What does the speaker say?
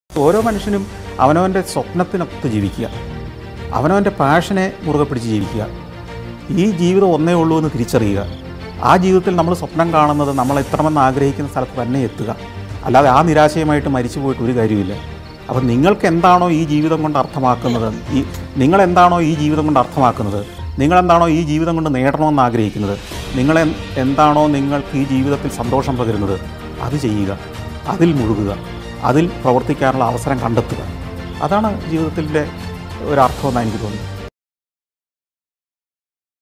ഓരോ മനുഷ്യനും അവനവൻ്റെ സ്വപ്നത്തിനൊത്ത് ജീവിക്കുക അവനവൻ്റെ പാഷനെ മുറുകെ പിടിച്ച് ജീവിക്കുക ഈ ജീവിതം ഒന്നേ ഉള്ളൂ എന്ന് തിരിച്ചറിയുക ആ ജീവിതത്തിൽ നമ്മൾ സ്വപ്നം കാണുന്നത് നമ്മൾ എത്തണമെന്ന് ആഗ്രഹിക്കുന്ന സ്ഥലത്ത് തന്നെ എത്തുക അല്ലാതെ ആ നിരാശയുമായിട്ട് മരിച്ചു പോയിട്ട് ഒരു കാര്യമില്ല അപ്പം നിങ്ങൾക്ക് എന്താണോ ഈ ജീവിതം കൊണ്ട് അർത്ഥമാക്കുന്നത് ഈ നിങ്ങൾ എന്താണോ ഈ ജീവിതം കൊണ്ട് അർത്ഥമാക്കുന്നത് നിങ്ങൾ എന്താണോ ഈ ജീവിതം കൊണ്ട് നേടണമെന്ന് ആഗ്രഹിക്കുന്നത് നിങ്ങൾ എൻ- എന്താണോ നിങ്ങൾക്ക് ഈ ജീവിതത്തിൽ സന്തോഷം പകരുന്നത് അത് ചെയ്യുക അതിൽ മുഴുകുക അതിൽ പ്രവർത്തിക്കാനുള്ള അവസരം കണ്ടെത്തുക അതാണ് ജീവിതത്തിൻ്റെ ഒരർത്ഥമെന്നാണ് എനിക്ക് തോന്നുന്നത്